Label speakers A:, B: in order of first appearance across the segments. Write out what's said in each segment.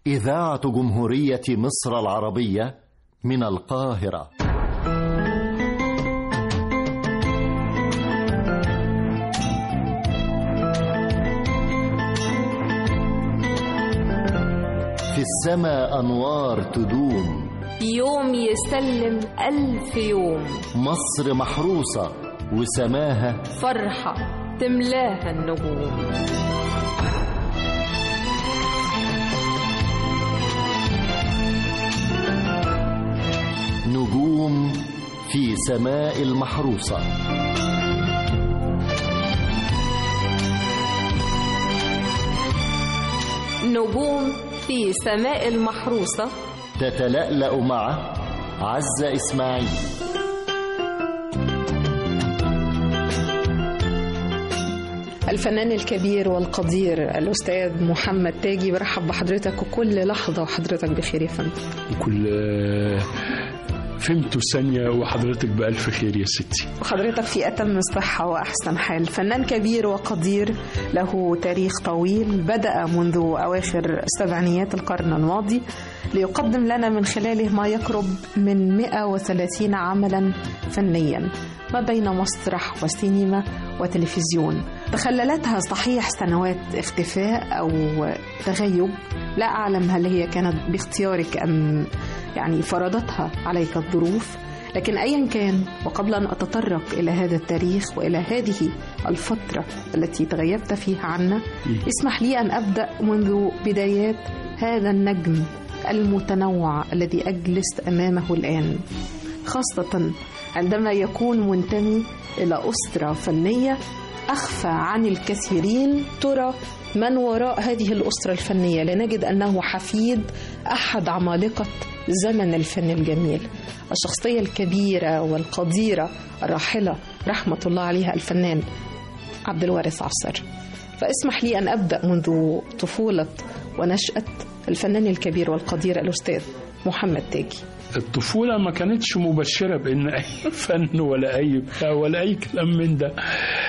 A: إذاعة جمهورية مصر العربية من القاهرة في السماء أنوار تدوم
B: يوم يسلم ألف يوم
A: مصر محروسة وسماها
B: فرحة تملاها النجوم
A: نجوم في سماء المحروسة
B: نجوم في سماء المحروسة
A: تتلألأ مع عزة إسماعيل
C: الفنان الكبير والقدير الأستاذ محمد تاجي برحب بحضرتك وكل لحظة وحضرتك بخير يا فندم
D: وكل فهمت ثانية وحضرتك بألف خير يا ستي
C: وحضرتك في أتم صحة وأحسن حال فنان كبير وقدير له تاريخ طويل بدأ منذ أواخر سبعينيات القرن الماضي ليقدم لنا من خلاله ما يقرب من 130 عملا فنيا ما بين مسرح وسينما وتلفزيون تخللتها صحيح سنوات اختفاء أو تغيب لا أعلم هل هي كانت باختيارك أم يعني فرضتها عليك الظروف لكن أيا كان وقبل أن أتطرق إلى هذا التاريخ وإلى هذه الفترة التي تغيبت فيها عنا اسمح لي أن أبدأ منذ بدايات هذا النجم المتنوع الذي أجلس أمامه الآن خاصة عندما يكون منتمي إلى أسرة فنية أخفى عن الكثيرين ترى من وراء هذه الأسرة الفنية لنجد أنه حفيد أحد عمالقة زمن الفن الجميل الشخصية الكبيرة والقديرة الراحلة رحمة الله عليها الفنان عبد الوارث عصر فاسمح لي أن أبدأ منذ طفولة ونشأة الفنان الكبير والقدير الأستاذ محمد تاجي
D: الطفولة ما كانتش مبشرة بأن أي فن ولا أي بتاع ولا أي كلام من ده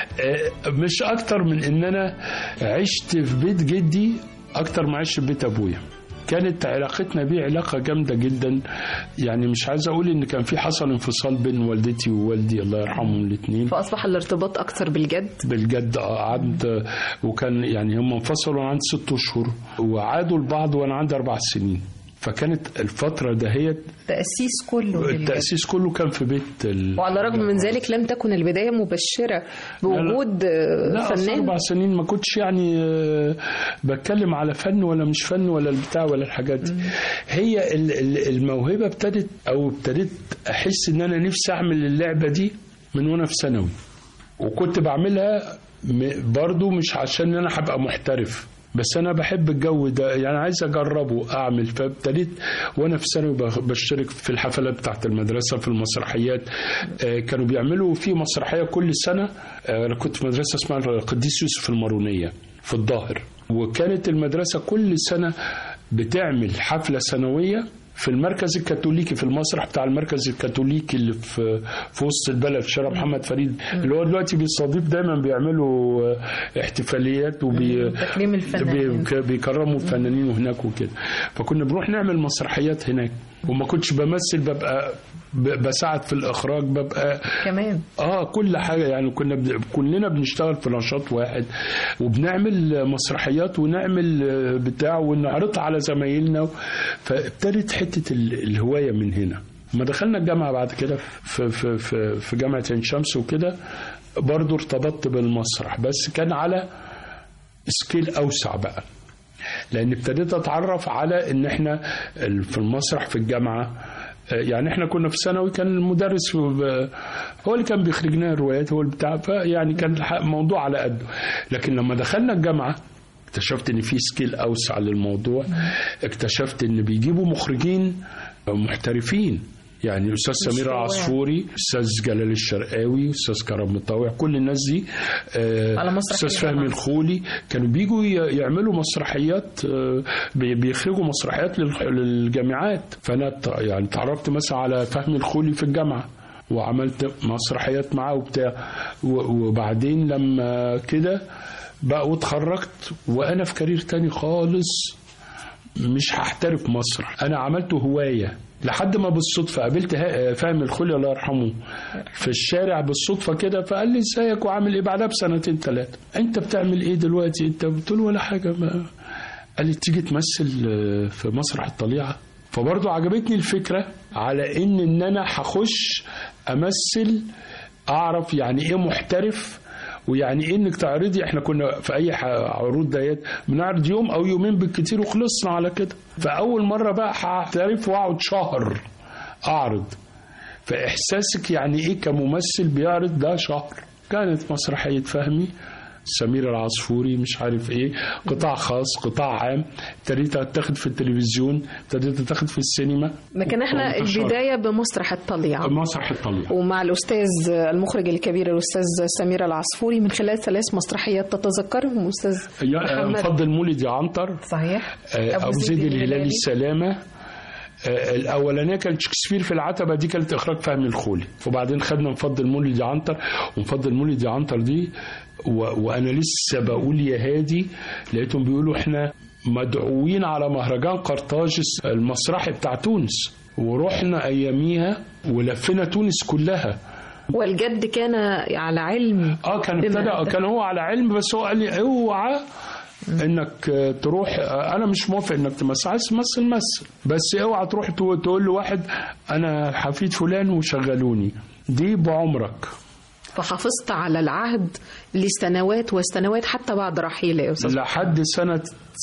D: مش أكتر من أن أنا عشت في بيت جدي أكتر ما عشت في بيت أبويا كانت علاقتنا بيه علاقة جامدة جدا يعني مش عايز أقول إن كان في حصل انفصال بين والدتي ووالدي الله يرحمهم الاثنين
C: فأصبح الارتباط أكثر بالجد
D: بالجد قعدت وكان يعني هم انفصلوا عند ست أشهر وعادوا لبعض وأنا عندي أربع سنين فكانت الفترة دهيت
C: التأسيس كله
D: التأسيس كله كان في بيت ال...
C: وعلى الرغم من ذلك لم تكن البداية مبشرة بوجود
D: لا
C: فنان
D: أربع سنين ما كنتش يعني بتكلم على فن ولا مش فن ولا البتاع ولا الحاجات دي هي الموهبة ابتدت أو ابتديت أحس إن أنا نفسي أعمل اللعبة دي من وأنا في ثانوي وكنت بعملها برضو مش عشان أنا هبقى محترف بس انا بحب الجو ده يعني عايز اجربه اعمل فابتديت وانا في ثانوي بشترك في الحفلات بتاعت المدرسه في المسرحيات كانوا بيعملوا في مسرحيه كل سنه انا كنت في مدرسه اسمها القديس يوسف المارونيه في الظاهر وكانت المدرسه كل سنه بتعمل حفله سنويه في المركز الكاثوليكي في المسرح بتاع المركز الكاثوليكي اللي في في وسط البلد شارع محمد فريد اللي هو دلوقتي بيستضيف دايما بيعملوا احتفاليات وبي
C: تكريم الفنانين
D: بيكرموا الفنانين هناك وكده فكنا بنروح نعمل مسرحيات هناك وما كنتش بمثل ببقى بساعد في الاخراج ببقى
C: كمان
D: اه كل حاجه يعني كنا ب... كلنا بنشتغل في نشاط واحد وبنعمل مسرحيات ونعمل بتاع ونعرضها على زمايلنا فابتدت حته الهوايه من هنا لما دخلنا الجامعه بعد كده في في في, في جامعه عين شمس وكده برضه ارتبطت بالمسرح بس كان على سكيل اوسع بقى لان ابتديت اتعرف على ان احنا في المسرح في الجامعه يعني احنا كنا في ثانوي كان المدرس هو اللي كان بيخرجنا الروايات هو بتاع فيعني كان الموضوع على قده لكن لما دخلنا الجامعه اكتشفت ان في سكيل اوسع للموضوع اكتشفت ان بيجيبوا مخرجين محترفين يعني استاذ سمير العصفوري استاذ جلال الشرقاوي استاذ كرم مطاوع كل الناس دي
C: على مسرح
D: استاذ فهمي الخولي كانوا بيجوا يعملوا مسرحيات بيخرجوا مسرحيات للجامعات فانا يعني تعرفت مثلا على فهمي الخولي في الجامعه وعملت مسرحيات معاه وبتاع وبعدين لما كده بقى واتخرجت وانا في كارير تاني خالص مش هحترف مسرح انا عملته هوايه لحد ما بالصدفه قابلت ها- فهمي الخلي الله يرحمه في الشارع بالصدفه كده فقال لي ازيك وعامل ايه بعدها بسنتين ثلاثه انت بتعمل ايه دلوقتي انت قلت له ولا حاجه ما قال لي تيجي تمثل آه، في مسرح الطليعه فبرضه عجبتني الفكره على ان ان انا هخش امثل اعرف يعني ايه محترف ويعني ايه انك تعرضي احنا كنا في اي ح- عروض ديت بنعرض يوم او يومين بالكتير وخلصنا على كده فاول مره بقى هعترف واقعد شهر اعرض فاحساسك يعني ايه كممثل بيعرض ده شهر كانت مسرحيه فهمي سمير العصفوري مش عارف ايه قطاع خاص قطاع عام ابتديت اتاخد في التلفزيون ابتديت اتاخد في السينما
C: لكن احنا
D: وانتشر.
C: البدايه بمسرح الطليعه
D: مسرح الطليعه
C: ومع الأستاذ المخرج الكبير الأستاذ سمير العصفوري من خلال ثلاث مسرحيات تتذكرهم أستاذ
D: يا-
C: محمد
D: مفضل مولد يا عنتر
C: صحيح
D: آه، ابو زيد الهلالي السلامه آه، الاولانيه كانت شكسبير في العتبه دي كانت اخراج فهمي الخولي وبعدين خدنا مفضل مولد يا عنتر ومفضل مولد يا عنتر دي و... وانا لسه بقول يا هادي لقيتهم بيقولوا احنا مدعوين على مهرجان قرطاج المسرحي بتاع تونس ورحنا اياميها ولفينا تونس كلها
C: والجد كان على علم
D: اه كان
C: بما
D: ابتدى
C: أنت-
D: كان هو على علم بس هو قال لي اوعى انك آه، تروح آه، انا مش موافق انك تمثل عايز تمثل مثل بس اوعى تروح تو- تقول لواحد انا حفيد فلان وشغلوني دي بعمرك
C: فحافظت على العهد لسنوات وسنوات حتى بعد رحيله يا أستاذ
D: لحد سنة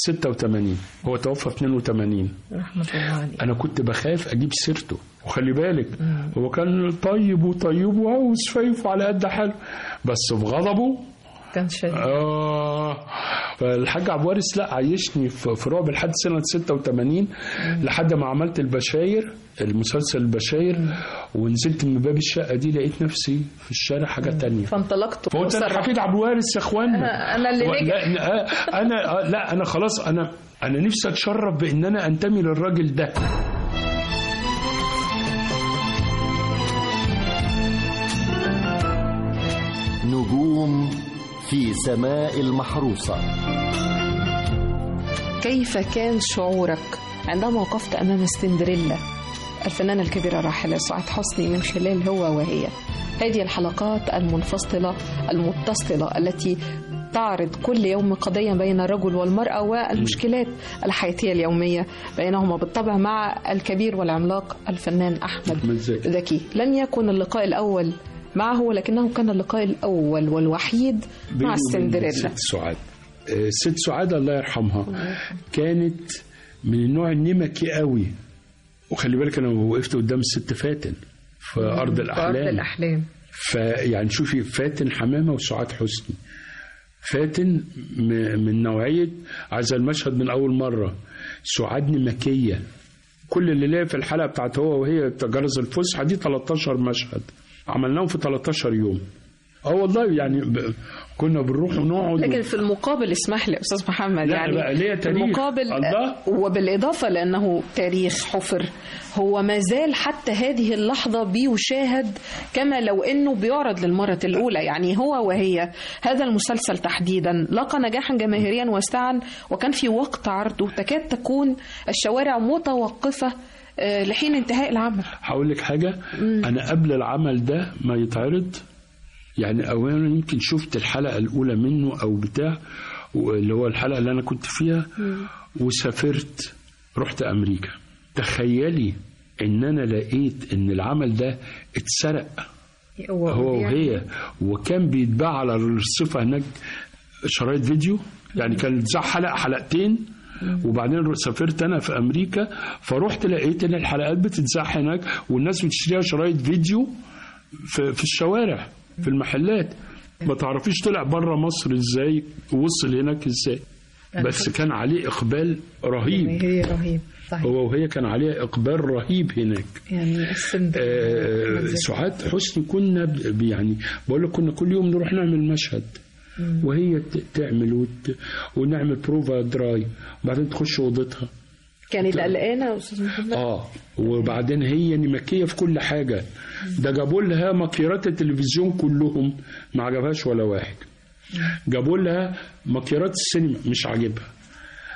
D: 86 هو توفى في 82
C: رحمة الله عليه
D: انا كنت بخاف اجيب سيرته وخلي بالك هو كان طيب وطيب وعاوز فايف على قد حاله بس في غضبه
C: كان شديد
D: آه فالحاج عبد الوارث لا عيشني في في رعب لحد سنة 86 لحد ما عملت البشاير المسلسل البشاير ونزلت من باب الشقة دي لقيت نفسي في الشارع حاجة تانية
C: فانطلقت
D: فقلت انا
C: وصرحت.
D: حفيد عبد الوارث يا اخوانا
C: أنا- أنا اللي
D: و-
C: نجح.
D: لا لا، انا آه، لا انا خلاص انا انا نفسي اتشرف بان انا انتمي للراجل ده
A: نجوم في سماء المحروسة
C: كيف كان شعورك عندما وقفت أمام السندريلا الفنانة الكبيرة الراحلة سعاد حسني من خلال هو وهي هذه الحلقات المنفصلة المتصلة التي تعرض كل يوم قضية بين الرجل والمرأة والمشكلات الحياتية اليومية بينهما بالطبع مع الكبير والعملاق الفنان أحمد
D: أحمد زكي.
C: زكي لم يكن اللقاء الأول معه ولكنه كان اللقاء الأول والوحيد
D: بيني
C: مع
D: وبين
C: السندريلا
D: ست سعاد آه، ست سعاد الله يرحمها كانت من النوع النمكي قوي وخلي بالك انا وقفت قدام الست فاتن في ارض الاحلام
C: أرض الأحلام
D: فيعني شوفي فاتن حمامه وسعاد حسني فاتن م- من نوعيه عايز المشهد من اول مره سعاد نمكيه كل اللي ليا في الحلقه بتاعت هو وهي بتاع جرس الفسحه دي 13 مشهد عملناهم في 13 يوم اه والله يعني ب... كنا بنروح ونقعد
C: لكن في المقابل اسمح لي استاذ محمد
D: لا
C: يعني
D: بقى ليا
C: في
D: تاريخ.
C: المقابل
D: الله.
C: وبالاضافه لانه تاريخ حفر هو ما زال حتى هذه اللحظه بيشاهد كما لو انه بيعرض للمره الاولى يعني هو وهي هذا المسلسل تحديدا لقى نجاحا جماهيريا واسعا وكان في وقت عرضه تكاد تكون الشوارع متوقفه آه، لحين انتهاء العمل
D: هقول لك حاجه انا قبل العمل ده ما يتعرض يعني اولا يمكن شفت الحلقه الاولى منه او بتاع اللي هو الحلقه اللي انا كنت فيها وسافرت رحت امريكا تخيلي ان انا لقيت ان العمل ده اتسرق هو وهي وكان بيتباع على الرصيفه هناك شرايط فيديو يعني كان اتذاع حلقه حلقتين وبعدين سافرت انا في امريكا فرحت لقيت ان الحلقات بتتذاع هناك والناس بتشتريها شرايط فيديو في, في الشوارع في المحلات ما تعرفيش طلع بره مصر ازاي ووصل هناك ازاي بس كان عليه اقبال رهيب
C: هي رهيب صحيح
D: هو وهي كان عليه اقبال رهيب هناك
C: يعني السن
D: آه، سعاد حسني كنا ب- يعني بقول لك كنا كل يوم نروح نعمل مشهد وهي ت- تعمل وت... ونعمل بروفا دراي وبعدين تخش اوضتها
C: كانت قلقانه يا استاذ محمد
D: اه وبعدين هي نمكيه في كل حاجه ده جابوا لها مكيرات التلفزيون كلهم ما عجبهاش ولا واحد جابوا لها مكيرات السينما مش عاجبها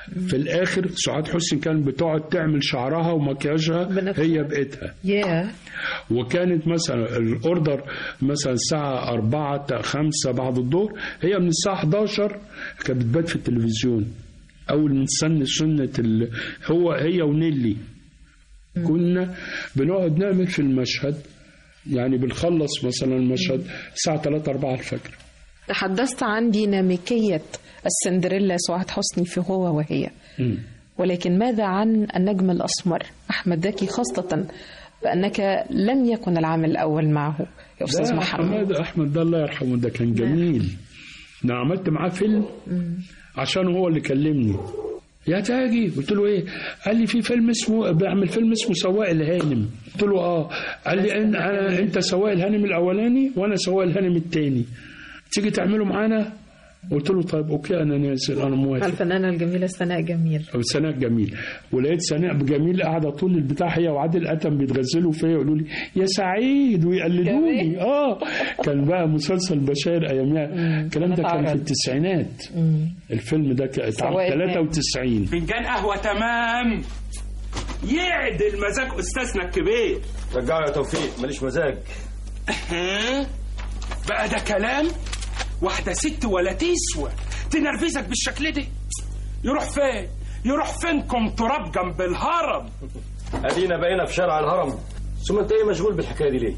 D: في الاخر سعاد حسني كانت بتقعد تعمل شعرها ومكياجها
C: بنفسها.
D: هي بايدها
C: ياه
D: وكانت مثلا الاوردر مثلا الساعه 4 5 بعد الظهر هي من الساعه 11 كانت بتبات في التلفزيون اول من سن سنه ال... هو هي ونيلي كنا بنقعد نعمل في المشهد يعني بنخلص مثلا المشهد الساعه 3 4 الفجر
C: تحدثت عن ديناميكية السندريلا سعاد حسني في هو وهي
D: مم.
C: ولكن ماذا عن النجم الأسمر أحمد زكي خاصة بأنك لم يكن العام الأول معه يا أستاذ
D: لا،
C: محمد
D: حماد احمد ده الله يرحمه ده كان جميل انا عملت معاه فيلم عشان هو اللي كلمني يا تاجي قلت له ايه قال لي في فيلم اسمه بعمل فيلم اسمه سواق الهانم قلت له اه قال لي إن أنا انت سواق الهانم الاولاني وانا سواق الهانم التاني تيجي تعمله معانا قلت له طيب اوكي انا نازل انا موافق
C: الفنانة الجميلة سناء جميل
D: سناء جميل ولقيت سناء جميل قاعده طول البتاع هي وعادل اتم بيتغزلوا فيا يقولوا لي يا سعيد ويقلدوني اه كان بقى مسلسل بشاير ايامها الكلام ده كان في التسعينات الفيلم ده كان
C: سواء الهانم.
D: 93
E: فنجان قهوة تمام يعدل مزاج أستاذنا الكبير
F: رجعوا يا توفيق ماليش مزاج
E: ها؟ بقى ده كلام واحدة ست ولا تسوى تنرفزك بالشكل ده يروح فين يروح فينكم تراب جنب الهرم
F: ادينا بقينا في شارع الهرم ثم انت ايه مشغول بالحكايه دي ليه؟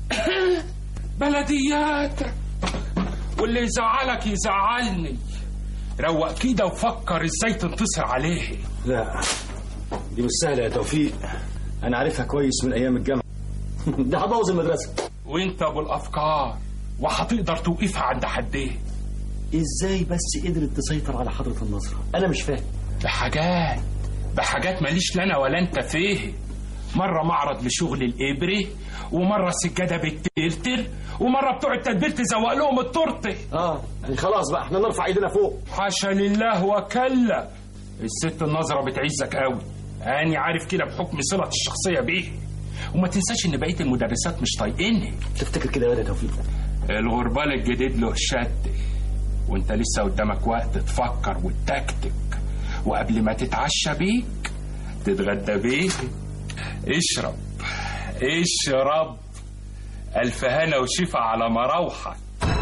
E: بلدياتك واللي يزعلك يزعلني روق كده وفكر ازاي تنتصر عليه
F: لا دي مش سهله يا توفيق انا عارفها كويس من ايام الجامعه ده هبوظ المدرسه
E: وانت ابو الافكار وهتقدر توقفها عند حدين
F: ازاي بس قدرت تسيطر على حضره النظره انا مش فاهم
E: بحاجات بحاجات ماليش لنا ولا انت فيه مرة معرض لشغل الإبرة ومرة سجادة بالتلتر ومرة بتوع التدبير تزوق لهم التورته
F: اه يعني خلاص بقى احنا نرفع ايدينا فوق
E: حاشا لله وكلا الست النظرة بتعزك قوي أنا عارف كده بحكم صلة الشخصية بيه وما تنساش إن بقية المدرسات مش طايقيني
F: تفتكر كده يا توفيق
E: الغربال الجديد له شد وانت لسه قدامك وقت تفكر وتكتك وقبل ما تتعشى بيك تتغدى بيه اشرب اشرب ألف هنا وشفا على مراوحك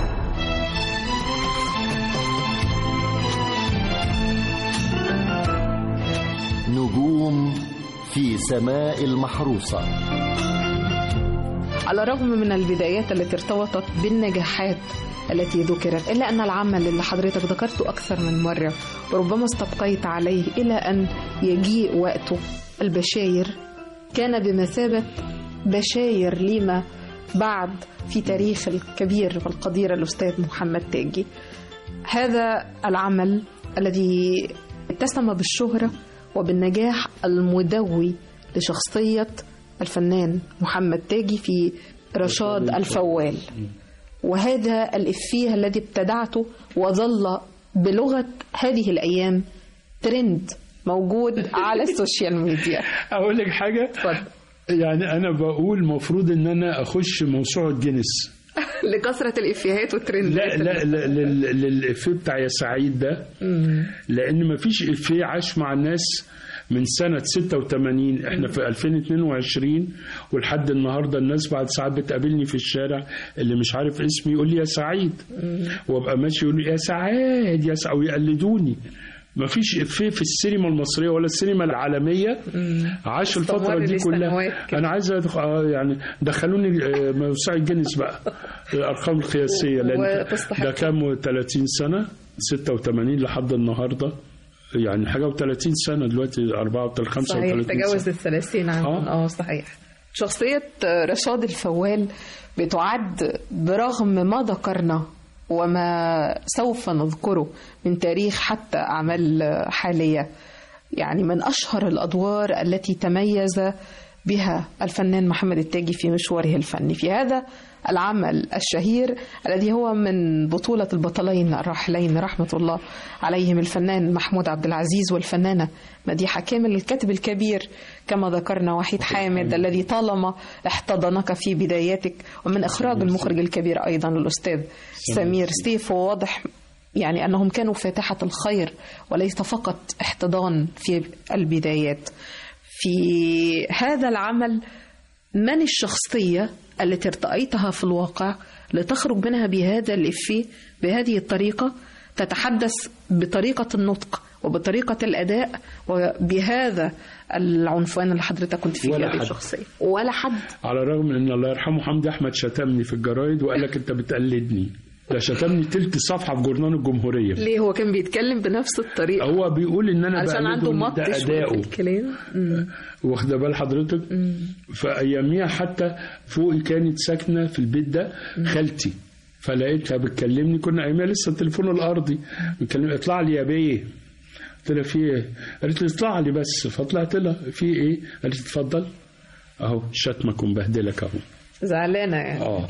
A: نجوم في سماء المحروسة
C: على الرغم من البدايات التي ارتبطت بالنجاحات التي ذكرت إلا أن العمل اللي حضرتك ذكرته أكثر من مرة وربما استبقيت عليه إلى أن يجيء وقته البشاير كان بمثابة بشاير لما بعد في تاريخ الكبير والقدير الأستاذ محمد تاجي هذا العمل الذي اتسم بالشهرة وبالنجاح المدوي لشخصية الفنان محمد تاجي في رشاد الفوال وهذا الإفيه الذي ابتدعته وظل بلغة هذه الأيام ترند موجود على السوشيال ميديا
D: اقول لك حاجه
C: اتفضل
D: يعني انا بقول المفروض ان انا اخش موسوعه جينيس
C: لكثرة الإفيهات والترندات
D: لا لا لا لل- للإفيه بتاع يا سعيد ده لأن ما فيش إفيه عاش مع الناس من سنة 86 احنا في 2022 ولحد النهارده الناس بعد ساعات بتقابلني في الشارع اللي مش عارف اسمي يقول لي يا سعيد وابقى ماشي يقول لي يا سعاد يا سعاد ويقلدوني ما فيش إفيه في السينما المصرية ولا السينما العالمية عاش الفترة
C: استمر
D: دي كلها
C: لسنوات كده.
D: أنا عايز أدخل آه يعني دخلوني آه، موسوعة جينيس بقى الأرقام القياسية لأن
C: وتستحق.
D: ده كام 30 سنة 86 لحد النهاردة يعني حاجة و30 سنة دلوقتي 34
C: صحيح
D: 35
C: تجاوز
D: سنة
C: الثلاثين عام
D: آه.
C: اه صحيح شخصية رشاد الفوال بتعد برغم ما ذكرنا وما سوف نذكره من تاريخ حتى أعمال حالية يعني من أشهر الأدوار التي تميز بها الفنان محمد التاجي في مشواره الفني في هذا العمل الشهير الذي هو من بطولة البطلين الراحلين رحمة الله عليهم الفنان محمود عبد العزيز والفنانة مديحة كامل الكاتب الكبير كما ذكرنا وحيد حامد الذي طالما احتضنك في بداياتك ومن إخراج المخرج الكبير أيضا الأستاذ سمير سيف وواضح يعني أنهم كانوا فاتحة الخير وليس فقط احتضان في البدايات في هذا العمل من الشخصية التي ارتأيتها في الواقع لتخرج منها بهذا الإفيه بهذه الطريقة تتحدث بطريقة النطق وبطريقة الأداء وبهذا العنفوان اللي حضرتك كنت فيه في
D: ولا
C: هذه
D: حد.
C: الشخصية ولا حد
D: على الرغم من ان الله يرحمه حمدي احمد شتمني في الجرايد وقال لك انت بتقلدني ده شتمني تلت صفحه في جورنال الجمهوريه
C: ليه هو كان بيتكلم بنفس الطريقة
D: هو بيقول ان انا
C: علشان
D: بقلده
C: عنده
D: وإن
C: مط
D: ده
C: شوية في
D: اداؤه
C: الكلام مم.
D: واخده بال حضرتك فاياميها حتى فوقي كانت ساكنه في البيت ده خالتي فلقيتها بتكلمني كنا اياميها لسه التليفون الارضي بتكلم اطلع لي يا بيه قلت لها في ايه؟ قالت لي اطلع لي بس فطلعت لها في ايه؟ قالت لي اتفضل اهو شتمك ومبهدلك اهو
C: زعلانة يعني
D: اه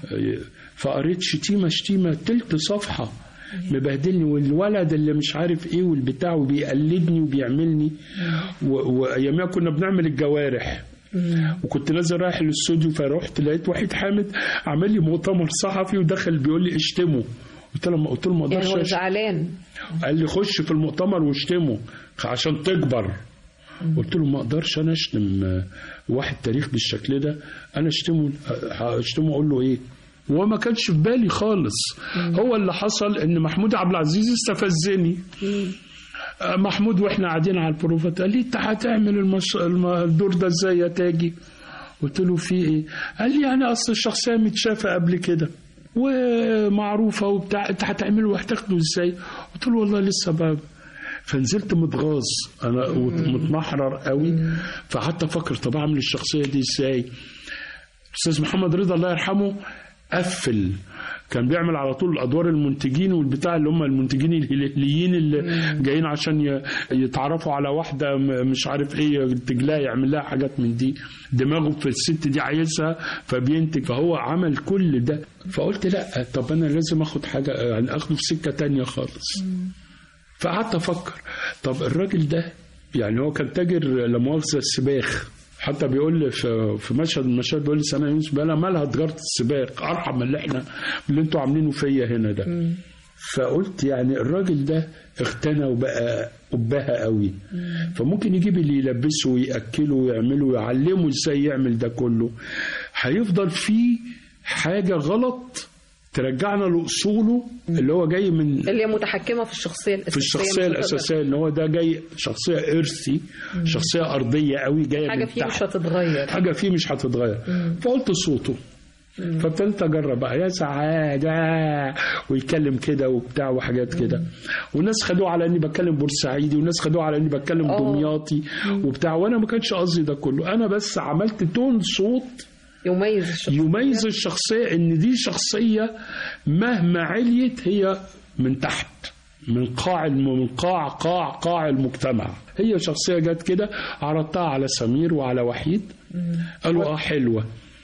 D: فقريت شتيمه شتيمه تلت صفحه مبهدلني والولد اللي مش عارف ايه والبتاع وبيقلدني وبيعملني و- وايامها كنا بنعمل الجوارح وكنت نازل رايح الاستوديو فرحت لقيت وحيد حامد عامل لي مؤتمر صحفي ودخل بيقول لي اشتمه قلت له ما قلت له ما
C: يعني
D: اقدرش
C: هو
D: أشتم.
C: زعلان
D: قال لي خش في المؤتمر واشتمه عشان تكبر قلت له ما اقدرش انا اشتم آه، واحد تاريخ بالشكل ده انا اشتمه آه، اشتمه اقول له ايه وهو ما كانش في بالي خالص هو اللي حصل ان محمود عبد العزيز استفزني آه، محمود واحنا قاعدين على البروفات قال لي انت هتعمل المش... الم- الدور ده ازاي يا تاجي قلت له في ايه قال لي يعني اصل الشخصيه متشافه قبل كده ومعروفه وبتاع انت هتعمله وهتاخده ازاي قلت له والله لسه بقى فنزلت متغاظ انا متمحرر قوي فقعدت افكر طب اعمل الشخصيه دي ازاي استاذ محمد رضا الله يرحمه قفل كان بيعمل على طول ادوار المنتجين والبتاع اللي هم المنتجين الهلاليين اللي جايين عشان ي- يتعرفوا على واحده م- مش عارف ايه ينتج لها يعمل لها حاجات من دي دماغه في الست دي عايزها فبينتج فهو عمل كل ده فقلت لا طب انا لازم اخد حاجه يعني اخده في سكه تانية خالص فقعدت افكر طب الراجل ده يعني هو كان تاجر لا مؤاخذه السباخ حتى بيقول لي في في مشهد من المشاهد بيقول لي سنه يونس بقى مالها تجاره السباق ارحم من اللي احنا من اللي انتوا عاملينه فيا هنا ده فقلت يعني الراجل ده اغتنى وبقى قبها قوي فممكن يجيب اللي يلبسه ويأكله ويعمله ويعلمه ازاي يعمل ده كله هيفضل فيه حاجة غلط ترجعنا لأصوله اللي هو جاي من
C: اللي هي متحكمة في الشخصية الأساسية
D: في الشخصية
C: مش هتقدر-
D: الأساسية إن هو ده جاي شخصية إرثي شخصية أرضية قوي جاية
C: حاجة
D: من
C: فيه مش
D: تحت
C: هتتغير
D: حاجة فيه مش هتتغير فقلت صوته فابتديت اجرب بقى يا سعاده ويتكلم كده وبتاع وحاجات كده والناس خدوه على اني بتكلم بورسعيدي والناس خدوه على اني بتكلم
C: آه.
D: دمياطي وبتاع وانا ما كانش قصدي ده كله انا بس عملت تون صوت
C: يميز الشخصية
D: يميز الشخصيه ان دي شخصيه مهما عليت هي من تحت من قاع الم- من قاع قاع قاع المجتمع هي شخصيه جت كده عرضتها على سمير وعلى وحيد قالوا اه حلوه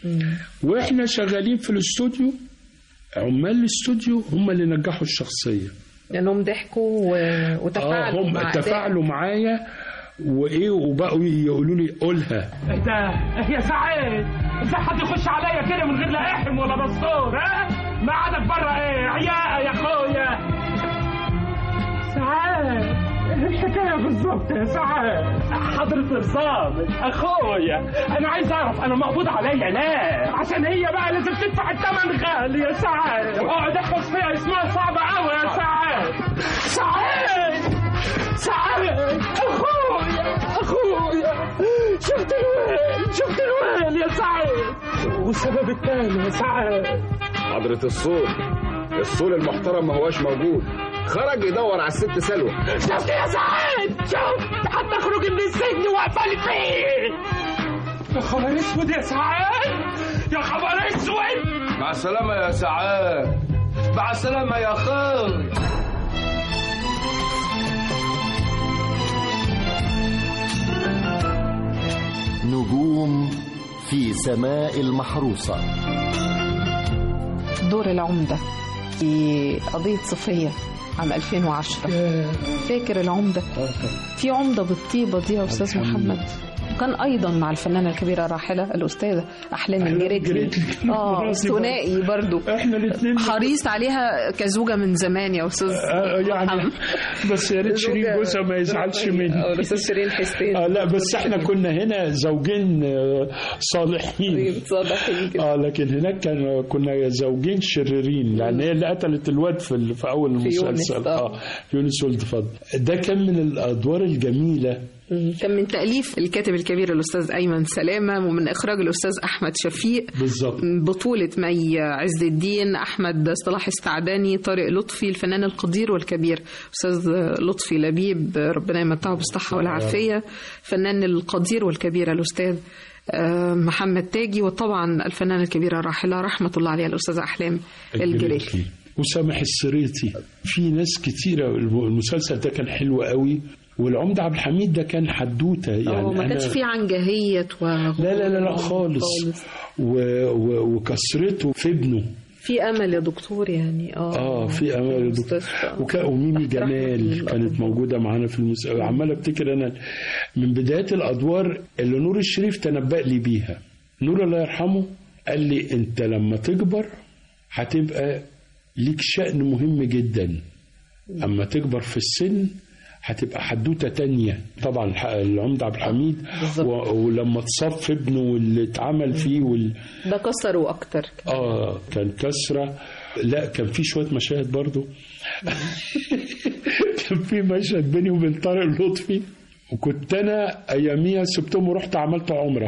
D: واحنا شغالين في الاستوديو عمال الاستوديو هم اللي نجحوا الشخصيه
C: لأنهم ضحكوا و-
D: اه
C: وتفاعلوا
D: هم
C: مع
D: تفاعلوا معايا وايه وبقوا يقولوا لي قولها
E: ايه ده يا سعيد ازاي حد يخش عليا كده من غير لا احم ولا دستور ها ما عادك بره ايه عياء يا اخويا سعاد ايه الحكايه بالظبط يا سعاد حضرة الظابط اخويا انا عايز اعرف انا مقبوض عليا ليه عشان هي بقى لازم تدفع الثمن غالي يا سعاد اقعد احفظ فيها اسمها صعبه قوي يا سعاد سعاد سعاد اخويا اخويا شفت الويل شفت الويل يا سعاد والسبب الثاني يا سعاد
G: حضرة الصول الصول المحترم ما هواش موجود خرج يدور على الست سلوى
E: شفت يا سعاد شفت حتى اخرج من السجن واقفل فيه يا خبر اسود يا سعاد يا خبر اسود
G: مع السلامة يا سعاد مع السلامة يا اخوي
A: نجوم في سماء المحروسة
C: دور العمدة في قضية صفية عام 2010 فاكر العمدة في عمدة بالطيبة دي يا أستاذ محمد وكان ايضا مع الفنانه الكبيره الراحله الاستاذه احلام
D: أحلام
C: الجريتلي
D: الجريتلي.
C: اه
D: مراتي
C: ثنائي برضو
D: احنا الاثنين
C: حريص عليها كزوجه من زمان يا استاذ
D: يعني بس يا ريت شيرين
C: زوجة-
D: جوزها ما يزعلش مني
C: اه الاستاذ شيرين حسين
D: اه لا بس احنا كنا هنا زوجين آه، صالحين
C: صالحين كده.
D: اه لكن هناك كان كنا زوجين شريرين لان هي اللي قتلت الواد في, ال- في اول
C: في يونس،
D: المسلسل
C: آه.
D: اه يونس ولد فضل ده كان من الادوار الجميله
C: كان من تأليف الكاتب الكبير الأستاذ أيمن سلامة ومن إخراج الأستاذ أحمد شفيق
D: بالظبط
C: بطولة مي عز الدين أحمد صلاح السعداني طارق لطفي الفنان القدير والكبير أستاذ لطفي لبيب ربنا يمتعه بالصحة والعافية فنان القدير والكبير الأستاذ آه، محمد تاجي وطبعا الفنانة الكبيرة الراحلة رحمة الله عليها الأستاذة أحلام الجريتلي
D: وسامح السريتي في ناس كتيرة المسلسل ده كان حلو قوي والعمدة عبد الحميد ده كان حدوتة يعني
C: اه ما
D: أنا-
C: كانش في عنجهية و...
D: لا لا لا لا خالص, و... و... وكسرته في ابنه
C: في امل يا دكتور يعني اه
D: اه في امل
C: المستشفى.
D: وك... وميمي
C: رحمة
D: جمال
C: لله.
D: كانت موجوده معانا في المس... عمال افتكر انا من بدايات الادوار اللي نور الشريف تنبأ لي بيها نور الله يرحمه قال لي انت لما تكبر هتبقى ليك شأن مهم جدا اما تكبر في السن هتبقى حدوته تانية طبعا الح- العمده عبد الحميد
C: بالظبط.
D: و... ولما تصف ابنه واللي اتعمل فيه وال...
C: ده كسروا اكتر
D: اه كان كسرة لا كان في شوية مشاهد برضو كان في مشهد بيني وبين طارق لطفي وكنت انا اياميها سبتهم ورحت عملت عمرة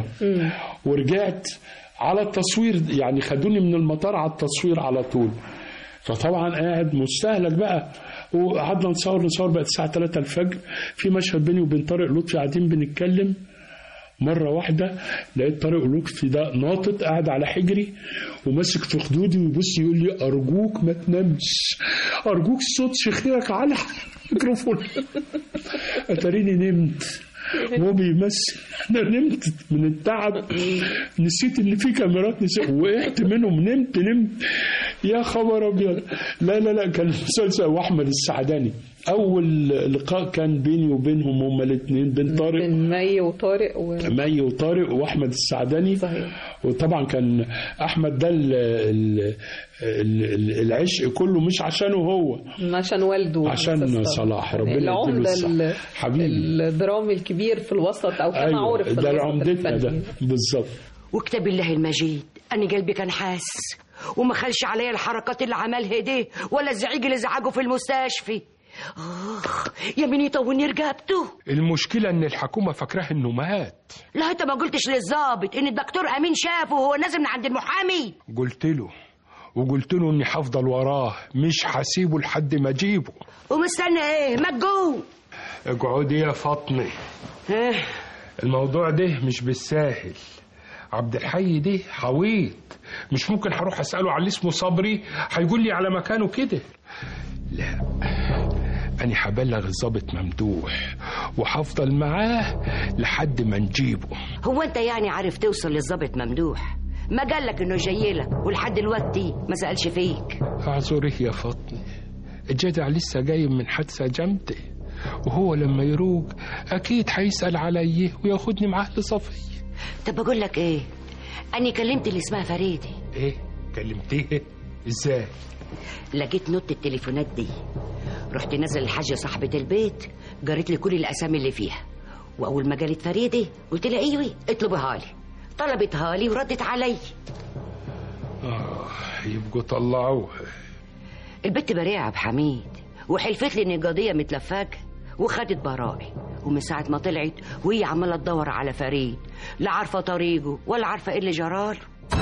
D: ورجعت على التصوير يعني خدوني من المطار على التصوير على طول فطبعا قاعد مستهلك بقى وقعدنا نصور نصور بقت الساعة 3 الفجر في مشهد بيني وبين طارق لطفي قاعدين بنتكلم مرة واحدة لقيت طارق لطفي ده ناطط قاعد على حجري وماسك في خدودي ويبص يقول لي أرجوك ما تنامش أرجوك صوت شخيرك على الميكروفون أتاريني نمت وهو بيمثل انا نمت من التعب نسيت ان في كاميرات نسيت وقعت منهم نمت نمت يا خبر ابيض لا لا لا كان المسلسل واحمد السعداني اول لقاء كان بيني وبينهم هما الاثنين بين طارق
C: بين مي وطارق و...
D: مي وطارق واحمد السعداني
C: صحيح.
D: وطبعا كان احمد ده ال- ال- ال- العشق كله مش عشانه هو
C: عشان والده
D: عشان
C: أستاذ
D: صلاح ربنا يديله
C: العمدة
D: الصحة.
C: ال-
D: حبيبي
C: الدرامي الكبير في الوسط او كما
D: ايوه
C: عرف في
D: ده
C: الوسط
D: عمدتنا ده
C: الفني.
D: بالظبط
H: وكتاب الله المجيد أنا قلبي كان حاس وما خلش عليا الحركات اللي عملها دي ولا الزعيق اللي زعجه في المستشفى آخ يا مين يطوني رقبته
E: المشكلة إن الحكومة فاكراه إنه مات
H: لا أنت ما قلتش للظابط إن الدكتور أمين شافه وهو نازل من عند المحامي
E: قلت له وقلت له إني هفضل وراه مش هسيبه لحد ما أجيبه
H: ومستنى إيه ما تجو
E: اقعدي يا فاطمة
H: ها
E: الموضوع ده مش بالساهل عبد الحي ده حويط مش ممكن هروح اساله على اللي اسمه صبري هيقول لي على مكانه كده لا انا هبلغ الضابط ممدوح وهفضل معاه لحد ما نجيبه
H: هو أنت يعني عارف توصل للظابط ممدوح ما قالك إنه جاي لك ولحد دلوقتي ما سألش فيك
E: اعذريه يا فاطمة الجدع لسه جاي من حادثة جامدة وهو لما يروق أكيد هيسأل عليا وياخدني معاه لصفية
H: طب بقول لك إيه أنا كلمت اللي اسمها فريدي
E: إيه كلمتيه إزاي
H: لقيت نوت التليفونات دي رحت نازل الحاجة صاحبة البيت قريت لي كل الأسامي اللي فيها وأول ما قالت فريدة قلت لها أيوة اطلبها لي طلبتها لي وردت علي
E: آه يبقوا طلعوها
H: البت بريئة يا عبد حميد وحلفت لي إن القضية متلفاكة وخدت برائي ومن ساعة ما طلعت وهي عمالة تدور على فريد لا عارفة طريقه ولا عارفة إيه اللي جراله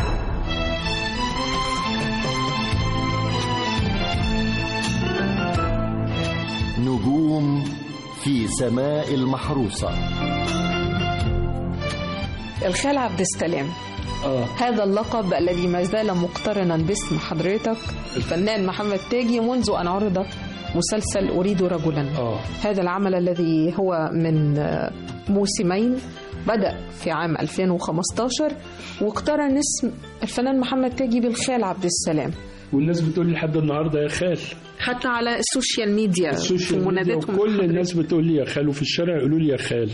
A: نجوم في سماء المحروسة
C: الخال عبد السلام
D: اه
C: هذا اللقب الذي ما زال مقترنا باسم حضرتك الفنان محمد تاجي منذ أن عرض مسلسل أريد رجلا
D: اه
C: هذا العمل الذي هو من آه، موسمين بدأ في عام 2015 واقترن اسم الفنان محمد تاجي بالخال عبد السلام
D: والناس بتقول لي لحد النهارده يا خال
C: حتى على السوشيال ميديا في
D: السوشيال ميديا
C: مناداتهم
D: كل الناس بتقول لي يا خال وفي الشارع يقولوا لي يا خال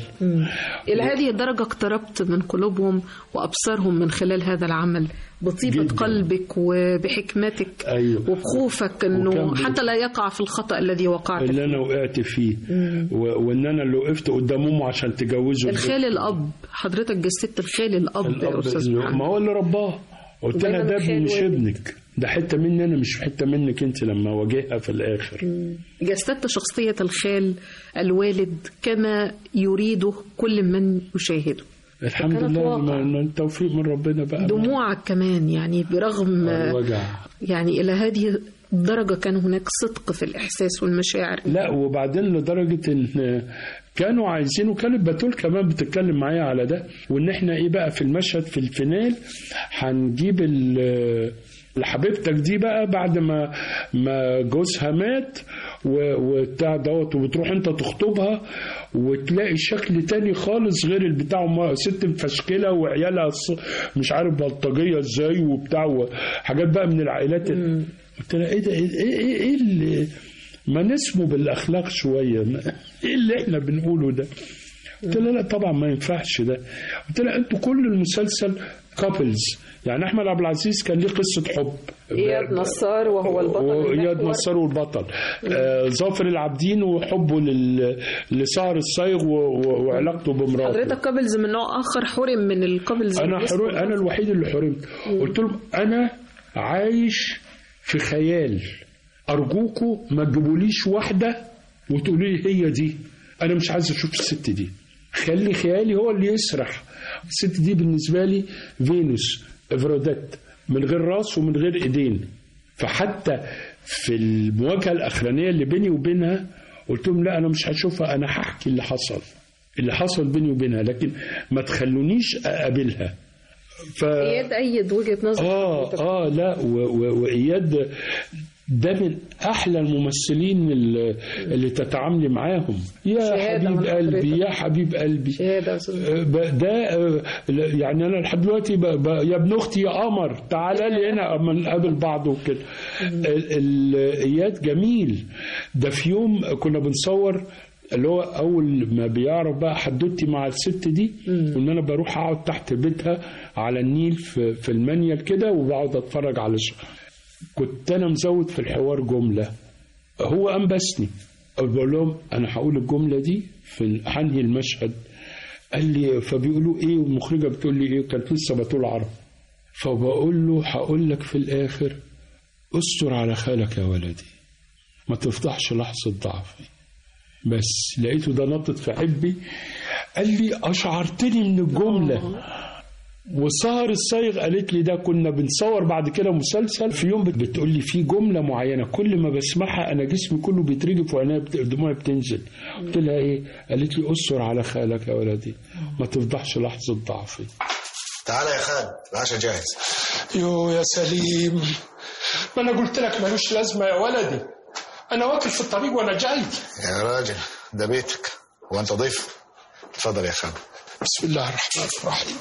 C: إلى هذه الدرجة اقتربت من قلوبهم وأبصارهم من خلال هذا العمل بطيبة
D: جداً.
C: قلبك وبحكمتك
D: أيوه.
C: وبخوفك أنه
D: وكان بي-
C: حتى لا يقع في الخطأ الذي وقعت
D: اللي
C: فيه
D: انا وقعت فيه و- وان انا اللي وقفت قدام امه عشان تجوزه
C: الخال الأب حضرتك جسدت الخال الأب, يا
D: الاب
C: أستاذ
D: اللي-
C: محمد
D: ما هو اللي رباه قلت
C: دايماً
D: لها ده
C: الخال
D: مش
C: والد.
D: ابنك ده حته مني انا مش حته منك انت لما واجهها في الاخر
C: جسدت شخصية الخال الوالد كما يريده كل من يشاهده
D: الحمد
C: فكانت
D: لله
C: واقع.
D: ما- ما التوفيق من ربنا بقى
C: دموعك كمان يعني برغم
D: الوجع
C: يعني إلى هذه الدرجة كان هناك صدق في الإحساس والمشاعر
D: لا وبعدين لدرجة ان كانوا عايزين وكانت بتول كمان بتتكلم معايا على ده وان احنا ايه بقى في المشهد في الفينال هنجيب ال- حبيبتك دي بقى بعد ما ما جوزها مات و- وبتاع دوت وبتروح انت تخطبها وتلاقي شكل تاني خالص غير البتاع وما- ست مفشكله وعيالها ص- مش عارف بلطجيه ازاي وبتاع حاجات بقى من العائلات قلت لها ايه ده ايه ايه, إيه, إيه اللي ما نسمو بالاخلاق شويه ما- ايه اللي احنا بنقوله ده قلت لها لا طبعا ما ينفعش ده قلت لها انتوا كل المسلسل كابلز يعني احمد عبد العزيز كان ليه قصه حب
C: إياد نصار وهو البطل
D: وإياد
C: المحور.
D: نصار والبطل آه ظافر العابدين وحبه لل... لسهر الصايغ و... و... وعلاقته بمراته
C: حضرتك كابلز من نوع آخر حرم من الكابلز
D: انا
C: اللي
D: حرم...
C: اسمه
D: انا الوحيد اللي حرمت قلت لهم انا عايش في خيال ارجوكوا ما تجيبوليش واحده وتقولوا لي هي دي انا مش عايز اشوف الست دي خلي خيالي هو اللي يسرح الست دي بالنسبه لي فينوس افروديت من غير راس ومن غير ايدين فحتى في المواجهه الاخرانيه اللي بيني وبينها قلت لهم لا انا مش هشوفها انا هحكي اللي حصل اللي حصل بيني وبينها لكن ما تخلونيش اقابلها ف
C: إياد أيد وجهة نظر
D: اه اه لا و- و- واياد ده من احلى الممثلين اللي, اللي تتعاملي معاهم يا
C: شهادة
D: حبيب
C: من
D: قلبي
C: حضرتك.
D: يا حبيب قلبي
C: شهادة يا أستاذ
D: آه، ب- ده آه، لا، يعني انا لحد دلوقتي ب- ب- يا ابن اختي يا قمر تعالى لي هنا اما نقابل بعض وكده ال- ال- اياد جميل ده في يوم كنا بنصور اللي هو اول ما بيعرف بقى حدوتي مع الست دي وان انا بروح اقعد تحت بيتها على النيل في, في المنيل كده وبقعد اتفرج على ش... كنت انا مزود في الحوار جمله هو انبسني بقول لهم انا هقول الجمله دي في هنهي المشهد قال لي فبيقولوا ايه والمخرجه بتقول لي ايه كانت لسه بتقول عرب فبقول له هقول لك في الاخر استر على خالك يا ولدي ما تفضحش لحظه ضعفي بس لقيته ده نطت في حبي قال لي اشعرتني من الجمله وسهر الصايغ قالت لي ده كنا بنصور بعد كده مسلسل في يوم بت- بتقول لي في جمله معينه كل ما بسمعها انا جسمي كله بيترجف وعينيا بت- دموعي بتنزل قلت لها ايه قالت لي استر على خالك يا ولدي ما تفضحش لحظه ضعفي
I: تعالى يا خالد العشاء جاهز
E: يو يا سليم ما انا قلت لك ملوش لازمه يا ولدي انا واكل في الطريق وانا جاي
I: يا راجل ده بيتك هو انت ضيف اتفضل يا خالد
E: بسم الله الرحمن الرحيم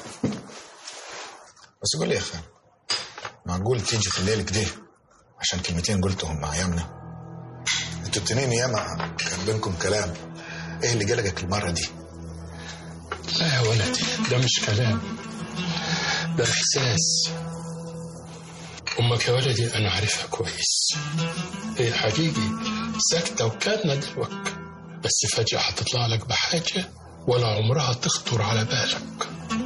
I: بس قول لي يا خالد معقول تيجي في الليل كده عشان كلمتين قلتهم مع يمنى انتوا التنين ياما كان بينكم كلام ايه اللي قلقك المره دي
E: لا يا ولدي ده مش كلام ده احساس امك يا ولدي انا عارفها كويس هي حقيقي ساكته وكادنا دلوك بس فجاه هتطلع لك بحاجه ولا عمرها تخطر على بالك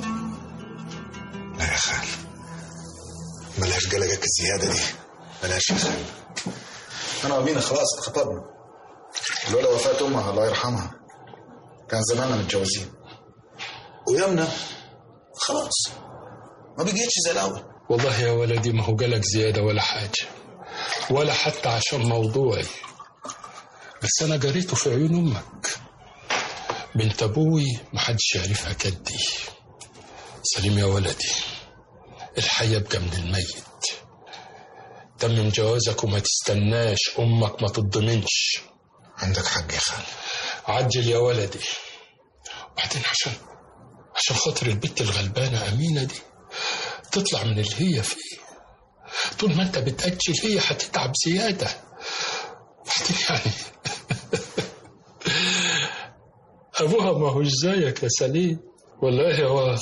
I: لا يا خال بلاش قلقك الزياده دي بلاش يا خال انا ومينا خلاص اتخطبنا الولا وفاة امها الله يرحمها كان زماننا متجوزين ويمنى خلاص ما بقيتش زي الاول
E: والله يا ولدي ما هو قلق زيادة ولا حاجة ولا حتى عشان موضوعي بس أنا قريته في عيون أمك بنت أبوي محدش يعرفها كدي سليم يا ولدي الحي يبقى من الميت تمم جوازك وما تستناش أمك ما تتضمنش
I: عندك حق يا خال
E: عجل يا ولدي وبعدين عشان عشان خاطر البت الغلبانة أمينة دي تطلع من اللي هي فيه طول ما انت بتأجل هي هتتعب زيادة
J: يعني ابوها ما هوش زيك يا سليم ولا ايه يا واد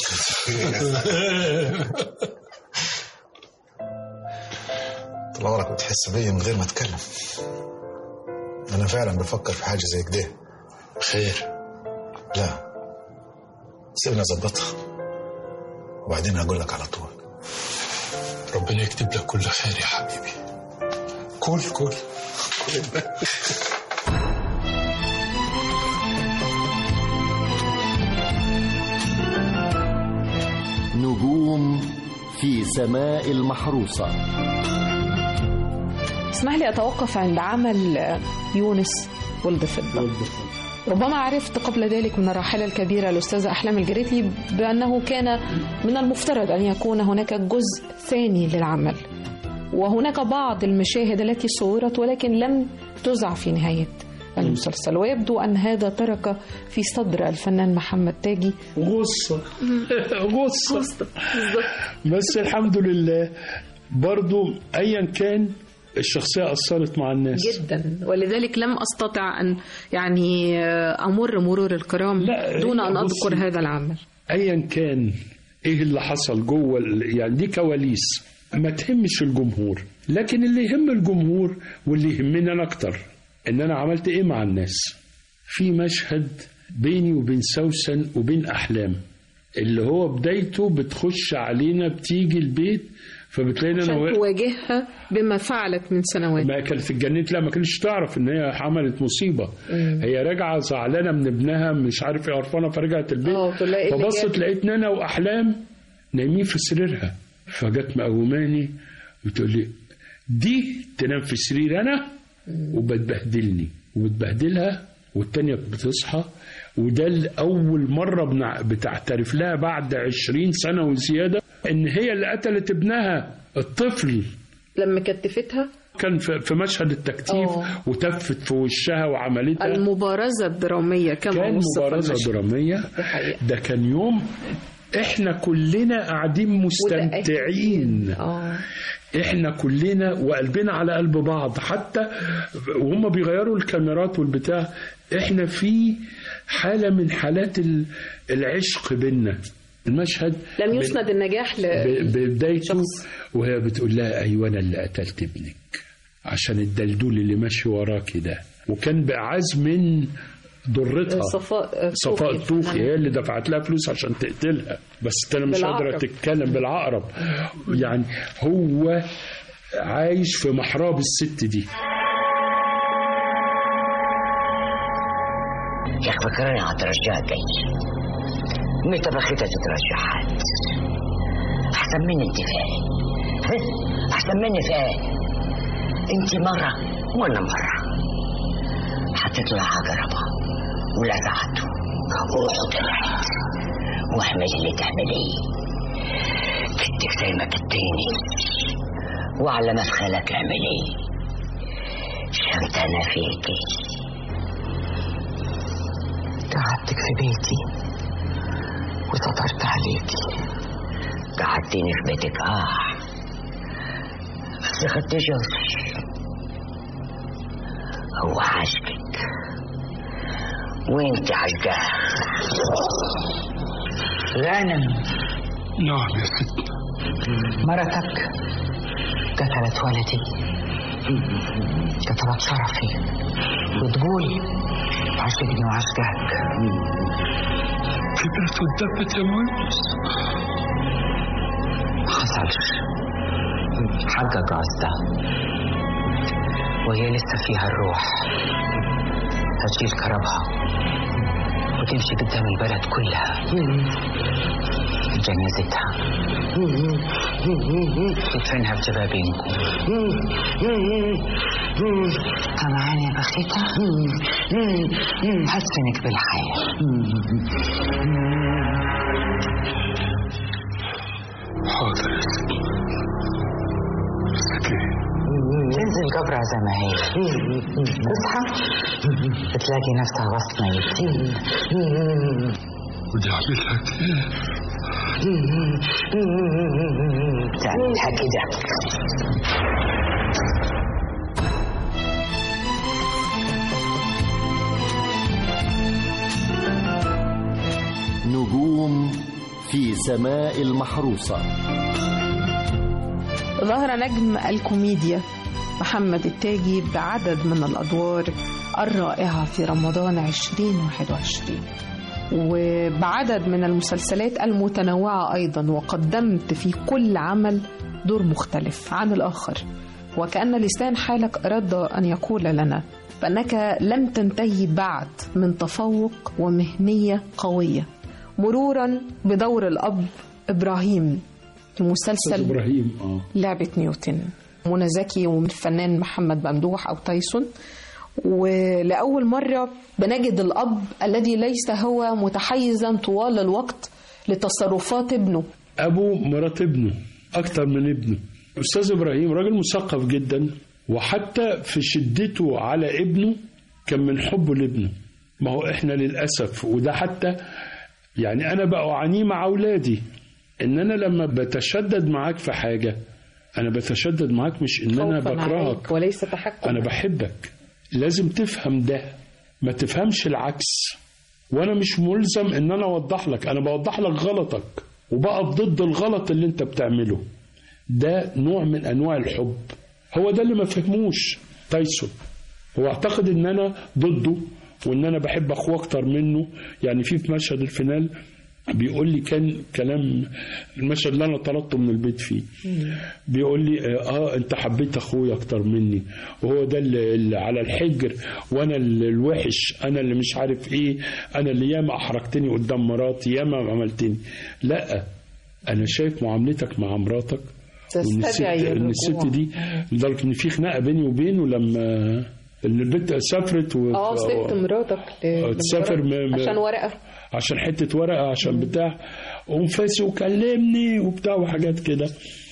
I: طول عمرك بتحس بيا من غير ما اتكلم انا فعلا بفكر في حاجه زي كده
J: خير
I: لا سيبني اظبطها وبعدين هقول لك على طول
J: ربنا يكتب لك كل خير يا حبيبي كل كل كل
A: نجوم في سماء المحروسة
C: اسمح لي أتوقف عند عمل يونس ولد فضة ربما عرفت قبل ذلك من الراحلة الكبيرة الأستاذة أحلام الجريتلي بأنه كان من المفترض أن يكون هناك جزء ثاني للعمل وهناك بعض المشاهد التي صورت ولكن لم تذع في نهاية المسلسل ويبدو أن هذا ترك في صدر الفنان محمد تاجي
D: غصة غصة بس الحمد لله برضو أيا كان الشخصية أثرت مع الناس
C: جدا ولذلك لم أستطع أن يعني أمر مرور الكرام
D: لا،
C: دون أن
D: بصي.
C: أذكر هذا العمل
D: ايا كان ايه اللي حصل جوه ال- يعني دي كواليس ما تهمش الجمهور لكن اللي يهم الجمهور واللي يهمني انا اكتر ان انا عملت ايه مع الناس في مشهد بيني وبين سوسن وبين احلام اللي هو بدايته بتخش علينا بتيجي البيت فبتلاقينا انا
C: عشان
D: واقف
C: تواجهها بما فعلت من سنوات
D: ما كانت اتجننت لا ما كانتش تعرف ان هي عملت مصيبه
C: مم.
D: هي راجعه زعلانه من ابنها مش عارف ايه قرفانه فرجعت البيت
C: اه تلاقي اللي
D: فبصت
C: جاب-
D: لقيت انا واحلام نايمين في سريرها فجت مقوماني وتقول لي دي تنام في سرير انا وبتبهدلني وبتبهدلها والتانية بتصحى وده الأول مرة بنع- بتعترف لها بعد عشرين سنة وزيادة إن هي اللي قتلت ابنها الطفل
C: لما كتفتها
D: كان في في مشهد التكتيف
C: آه.
D: وتفت في وشها وعملتها
C: المبارزة الدرامية كما
D: كان
C: وصف
D: مبارزة
C: المشهد.
D: درامية
C: دي حقيقة.
D: ده كان يوم احنا كلنا قاعدين مستمتعين
C: اه
D: احنا كلنا وقلبنا على قلب بعض حتى وهم بيغيروا الكاميرات والبتاع احنا في حالة من حالات ال- العشق بينا المشهد
C: لم يسند النجاح ل
D: ب- ببدايته وهي بتقول لها ايوه انا اللي قتلت ابنك عشان الدلدول اللي ماشي وراكي ده وكان بعزم من ضرتها
C: صفاء
D: صفاء الطوخي هي اللي دفعت لها فلوس عشان تقتلها بس انا مش قادره
C: بالعقرب.
D: تتكلم بالعقرب يعني هو عايش في محراب الست دي
H: يا اخي فكرني هترجعك جاي متى بخيتها تترجع حد احسن مني انت فاهم احسن مني فاهم انت مرة وانا مرة حطيت له عجربة ولزعته وروحه طلعت واعمل اللي تعمليه كدك زي ما كدتيني وعلى مفخلك اعمليه شمتانة فيكي قعدتك في بيتي وسطرت عليكي قعدتيني في بيتك اه بس خدت جوزي هو عاشقك وانت عشقاه غانم
J: نعم يا ست
K: مرتك قتلت ولدي قتلت شرفي وتقول عشقني وعشقك
J: كبرت واتدبت يا مهندس
K: حصلش حقق قصدها وهي لسه فيها الروح هتشيل كربها وتمشي قدام البلد كلها جنازتها تدفنها بجبابينكم طبعا يا بخيتها هدفنك بالحياة
J: حاضر يا ست مسكين
K: تنزل قبرها زي ما هي تصحى بتلاقي نفسها وسط ميت
J: ودي اعملها كيف
K: تعملها كده
A: في سماء المحروسة
C: ظهر نجم الكوميديا محمد التاجي بعدد من الأدوار الرائعة في رمضان 2021 وبعدد من المسلسلات المتنوعة أيضا وقدمت في كل عمل دور مختلف عن الآخر وكأن لسان حالك أراد أن يقول لنا فأنك لم تنتهي بعد من تفوق ومهنية قوية مرورا بدور الأب إبراهيم في مسلسل
D: ابراهيم اه
C: لعبة نيوتن منى زكي والفنان محمد ممدوح أو تايسون ولأول مرة بنجد الأب الذي ليس هو متحيزا طوال الوقت لتصرفات ابنه
D: ابو مرات ابنه اكتر من ابنه استاذ ابراهيم راجل مثقف جدا وحتى في شدته على ابنه كان من حبه لابنه ما هو احنا للاسف وده حتى يعني انا بعانيه مع اولادي ان انا لما بتشدد معاك في حاجه انا بتشدد معاك مش ان انا
C: خوفاً
D: بكرهك
C: عليك وليس تحكم
D: انا بحبك لازم تفهم ده ما تفهمش العكس وانا مش ملزم ان انا اوضح لك انا بوضح لك غلطك وبقف ضد الغلط اللي انت بتعمله ده نوع من انواع الحب هو ده اللي ما فهموش تايسون هو اعتقد ان انا ضده وان انا بحب اخوه اكتر منه يعني في في مشهد الفينال بيقول لي كان كلام المشهد اللي انا طردته من البيت فيه بيقول لي اه آه، انت حبيت اخويا اكتر مني وهو ده اللي اللي على الحجر وانا اللي الوحش انا اللي مش عارف ايه انا اللي ياما احرجتني قدام مراتي ياما عملتني لا انا شايف معاملتك مع مراتك وان الست,
C: تستدعي
D: إن الست
C: الرجوع.
D: دي لدرجه ان في خناقه بيني وبينه لما ان البنت سافرت و...
C: اه سبت مراتك ل-
D: تسافر م- م-
C: عشان ورقة
D: عشان حته ورقه عشان بتاع قوم فاسي وكلمني وبتاع وحاجات كده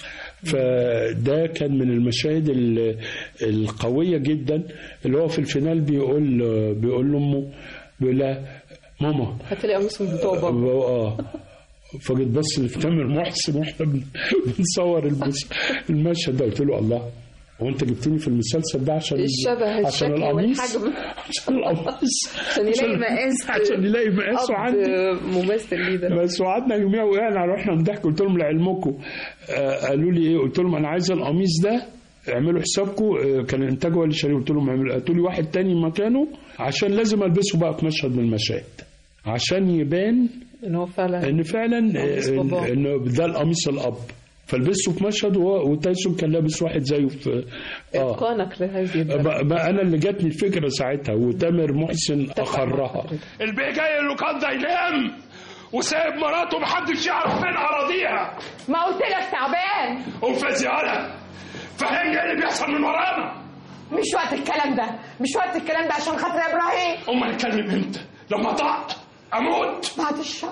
D: فده كان من المشاهد ال- القويه جدا اللي هو في الفينال بيقول بيقول لامه بيقول لها ماما
C: هتلاقي قميص من بتوع بابا
D: اه فجيت بس لتامر محسن واحنا بن- بنصور المس- المشهد ده قلت له الله هو انت جبتني في المسلسل ده عشان
C: الشبه
D: عشان
C: الشكل
D: القميص
C: والحجم
D: عشان القميص
C: عشان يلاقي مقاس
D: عشان يلاقي مقاسه
C: أب
D: عندي
C: ممثل ليه ده
D: بس وقعدنا يوميها وقعنا رحنا نضحك قلت لهم لعلمكم آه قالوا لي ايه قلت لهم انا عايز القميص ده اعملوا حسابكم آه كان الانتاج هو اللي شاريه قلت لهم اعملوا هاتوا لي واحد تاني مكانه عشان لازم البسه بقى في مشهد من المشاهد عشان يبان
C: ان هو فعلا
D: ان فعلا
C: قميص
D: آه،
C: باباه.
D: ان إن ده القميص الاب فلبسته في مشهد وهو- وتايسون كان لابس واحد زيه في اه
C: اتقانك لهذه الدرجة.
D: بقى بقى انا اللي جاتني الفكره ساعتها وتامر محسن اخرها
E: البيه جاي اللوكان ده ينام وسايب مراته محدش يعرف فين اراضيها
L: ما قلت لك تعبان
E: قوم فازي يالا فهمني ايه اللي بيحصل من ورانا
L: مش وقت الكلام ده مش وقت الكلام ده عشان خاطر ابراهيم
E: امال نتكلم امتى لما طق اموت
L: بعد الشر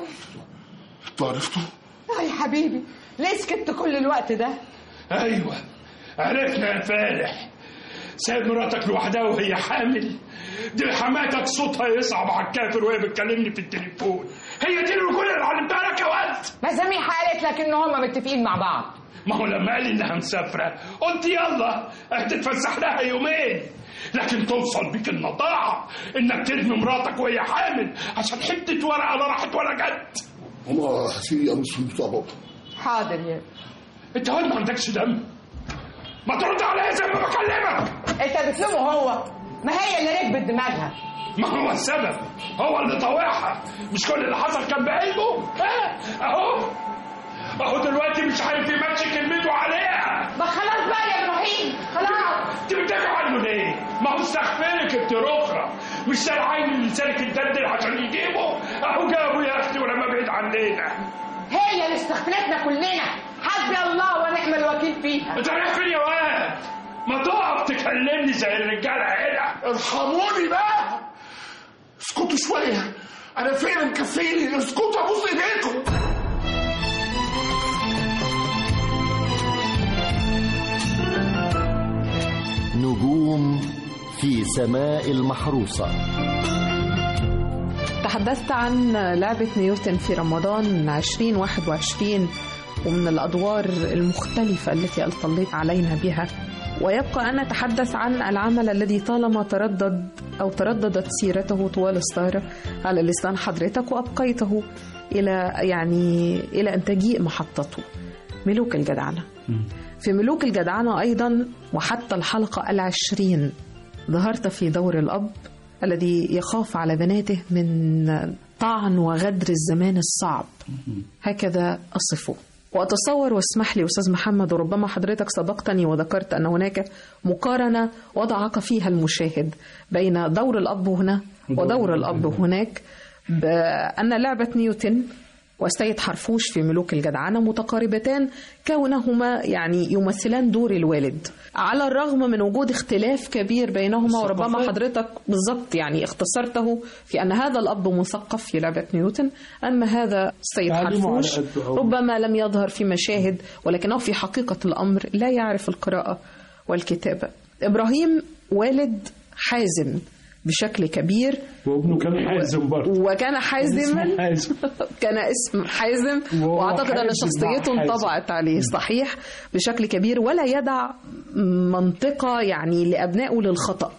E: انتوا عرفتوا
L: اه يا حبيبي ليه سكت كل الوقت ده
E: ايوه عرفنا يا فالح سايب مراتك لوحدها وهي حامل دي حماتك صوتها يصعب على الكافر وهي بتكلمني في التليفون هي دي الرجوله اللي علمتها لك يا ولد
L: ما سميحه قالت لك ان هما متفقين مع بعض
E: ما هو لما قال انها مسافره قلت يلا هتتفسح لها يومين لكن توصل بيك النطاعه انك ترمي مراتك وهي حامل عشان حته ورقه لا راحت ولا جت
M: ماما هسيبي قميص من بتوع بابا
L: حاضر يا
E: انت واد ما عندكش دم ما ترد عليا زي ما بكلمك
L: انت بتلومه هو ما هي اللي ركبت دماغها
E: ما هو السبب هو اللي طوعها مش كل اللي حصل كان بعلمه ها اهو اهو دلوقتي مش عارف يمشي كلمته عليها
L: ما خلاص بقى يا ابراهيم خلاص
E: انت بتدافع عنه ليه؟ ما هو استغفرك انت رخرة مش سرعين لسانك الدردل عشان يجيبه اهو جابه يا اختي ولما بعيد عننا
L: هي اللي استغفلتنا كلنا حسبي الله ونعم الوكيل فيها
E: انت رايح فين يا واد؟ ما تقف تكلمني زي الرجاله هنا
M: ارحموني بقى اسكتوا شويه انا فين مكفيني اسكتوا ابوس ايديكم
A: نجوم في سماء المحروسة
C: تحدثت عن لعبة نيوتن في رمضان 2021 ومن الأدوار المختلفة التي أطليت علينا بها ويبقى أن أتحدث عن العمل الذي طالما تردد أو ترددت سيرته طوال السهرة على لسان حضرتك وأبقيته إلى يعني إلى أن تجيء محطته ملوك الجدعنة في ملوك الجدعنة أيضا وحتى الحلقة العشرين ظهرت في دور الأب الذي يخاف على بناته من طعن وغدر الزمان الصعب هكذا أصفه وأتصور واسمح لي أستاذ محمد وربما حضرتك سبقتني وذكرت أن هناك مقارنة وضعك فيها المشاهد بين دور الأب هنا ودور الأب هناك بأن لعبة نيوتن والسيد حرفوش في ملوك الجدعنة متقاربتان كونهما يعني يمثلان دور الوالد على الرغم من وجود اختلاف كبير بينهما وربما
D: الثقافات.
C: حضرتك بالضبط يعني اختصرته في أن هذا الأب مثقف في لعبة نيوتن أما هذا السيد
D: تعليمه
C: حرفوش
D: على قده أوي.
C: ربما لم يظهر في مشاهد ولكنه في حقيقة الأمر لا يعرف القراءة والكتابة إبراهيم والد حازم بشكل كبير
D: وابنه كان حازم برضه
C: وكان حازما
D: اسمه حازم.
C: كان اسم حازم
D: وهو
C: واعتقد ان
D: حازم
C: شخصيته
D: مع حازم.
C: انطبعت عليه صحيح بشكل كبير ولا يدع منطقه يعني لابنائه للخطا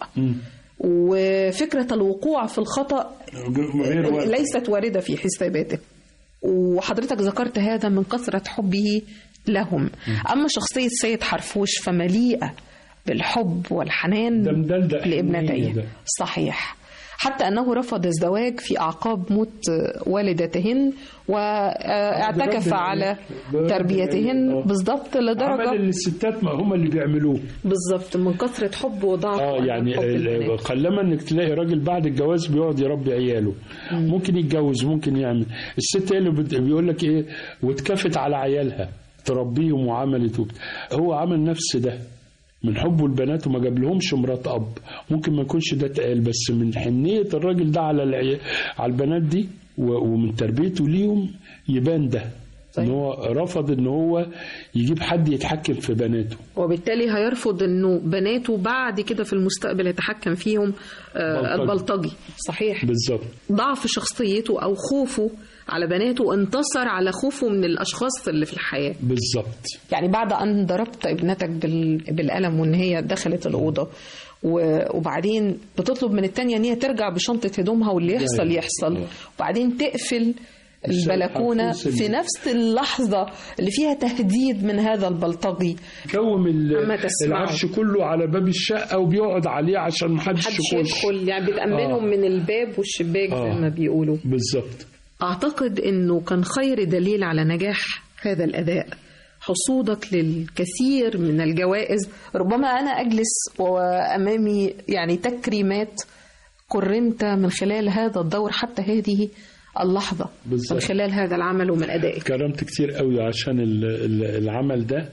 C: وفكره الوقوع في الخطا
D: غير وارد.
C: ليست وارده في حساباته وحضرتك ذكرت هذا من كثره حبه لهم اما شخصيه سيد حرفوش فمليئه بالحب والحنان
D: دمدلدق حنية
C: لابنتيه
D: ده.
C: صحيح حتى أنه رفض الزواج في أعقاب موت والدتهن واعتكف
D: برب
C: على
D: برب
C: تربيتهن
D: آه.
C: بالضبط
D: عمل
C: لدرجة
D: اللي الستات ما هم اللي بيعملوه
C: بالضبط من كثرة حب وضعف
D: اه يعني
C: حب
D: ال-
C: البنات.
D: قلما انك تلاقي راجل بعد الجواز بيقعد يربي عياله ممكن يتجوز ممكن يعمل الست هي اللي بت- بيقول لك ايه واتكفت على عيالها تربيهم وعملت وبت... هو عمل نفس ده من حبه لبناته ما جاب لهمش مرات اب ممكن ما يكونش ده اتقال بس من حنيه الراجل ده على العي... على البنات دي و... ومن تربيته ليهم يبان ده ان هو رفض ان هو يجيب حد يتحكم في بناته
C: وبالتالي هيرفض انه بناته بعد كده في المستقبل يتحكم فيهم آه
D: بلطجي.
C: البلطجي صحيح
D: بالظبط
C: ضعف شخصيته او خوفه على بناته انتصر على خوفه من الاشخاص اللي في الحياه
D: بالظبط
C: يعني بعد ان ضربت ابنتك بال- بالقلم وان هي دخلت الاوضه و- وبعدين بتطلب من التانية ان هي ترجع بشنطه هدومها واللي يحصل
D: أيوة.
C: يحصل
D: أيوة.
C: وبعدين تقفل
D: الشيء
C: البلكونه
D: الحرفوس اللي-
C: في نفس اللحظه اللي فيها تهديد من هذا البلطجي
D: كوم ال-
C: أما تسمعه.
D: العفش كله على باب الشقه وبيقعد عليه عشان محدش
C: محدش
D: يخش
C: يدخل يعني بتأمنهم
D: آه.
C: من الباب والشباك زي
D: آه.
C: ما بيقولوا
D: بالظبط
C: أعتقد أنه كان خير دليل على نجاح هذا الأداء حصولك للكثير من الجوائز ربما أنا أجلس وأمامي يعني تكريمات كرمت من خلال هذا الدور حتى هذه اللحظة
D: بالظبط.
C: من خلال هذا العمل ومن أدائك
D: اتكرمت كتير قوي عشان ال- ال- العمل ده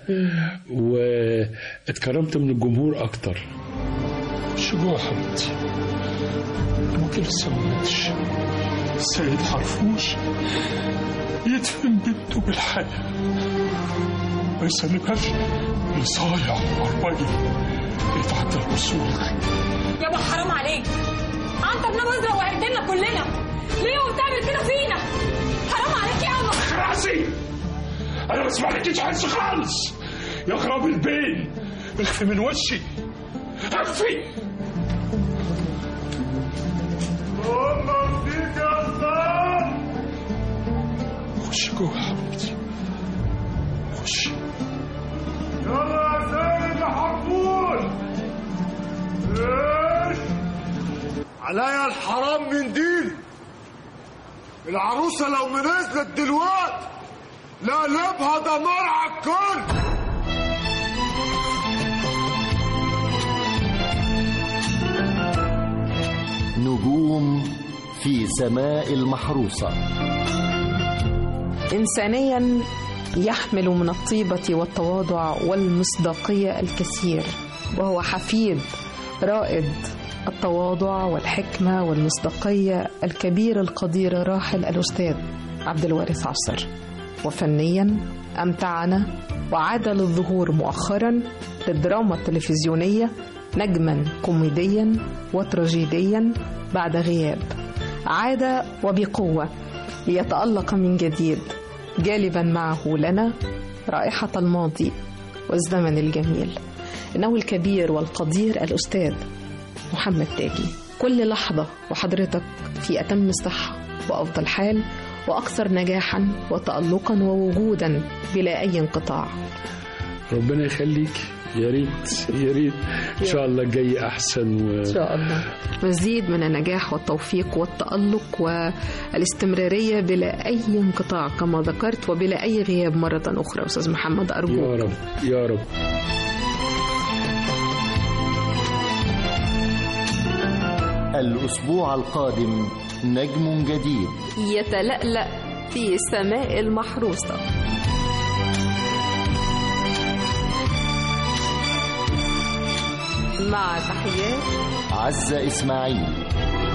D: واتكرمت من الجمهور اكتر
J: خش جوه يا حبيبتي ابوك لسه ما ماتش السيد حرفوش يدفن بنته بالحياة ما يسلمهاش لصايع عربجي يتعدى الأصول
N: يابا حرام عليك انت ابن مزرعه وهدلنا كلنا ليه وبتعمل كده فينا حرام عليك يابا
J: راسي أنا ما اسمعلكيش حس خالص يخرب البين اخفي من وشي اخفي خش جوه يا حبيبتي خش
M: يلا يا سيد يا حرفوش ايش عليا الحرام من دين العروسة لو ما نزلت دلوقتي لا لبها دمار على الكل
A: نجوم في سماء المحروسة
C: إنسانيا يحمل من الطيبة والتواضع والمصداقية الكثير وهو حفيد رائد التواضع والحكمة والمصداقية الكبير القدير راحل الأستاذ عبد الوارث عصر وفنيا أمتعنا وعاد للظهور مؤخرا للدراما التلفزيونية نجما كوميديا وتراجيديا بعد غياب عاد وبقوة ليتألق من جديد جالبا معه لنا رائحة الماضي والزمن الجميل إنه الكبير والقدير الأستاذ محمد تاجي كل لحظة وحضرتك في أتم الصحة وأفضل حال وأكثر نجاحا وتألقا ووجودا بلا أي انقطاع
D: ربنا يخليك يا ريت يا ريت ان شاء الله الجاي احسن و...
C: إن شاء الله مزيد من النجاح والتوفيق والتألق والاستمرارية بلا أي انقطاع كما ذكرت وبلا أي غياب مرة أخرى أستاذ محمد أرجوك
D: يا رب يا رب
A: الأسبوع القادم نجم جديد
B: يتلألأ في سماء المحروسة مع تحيات
A: عزة إسماعيل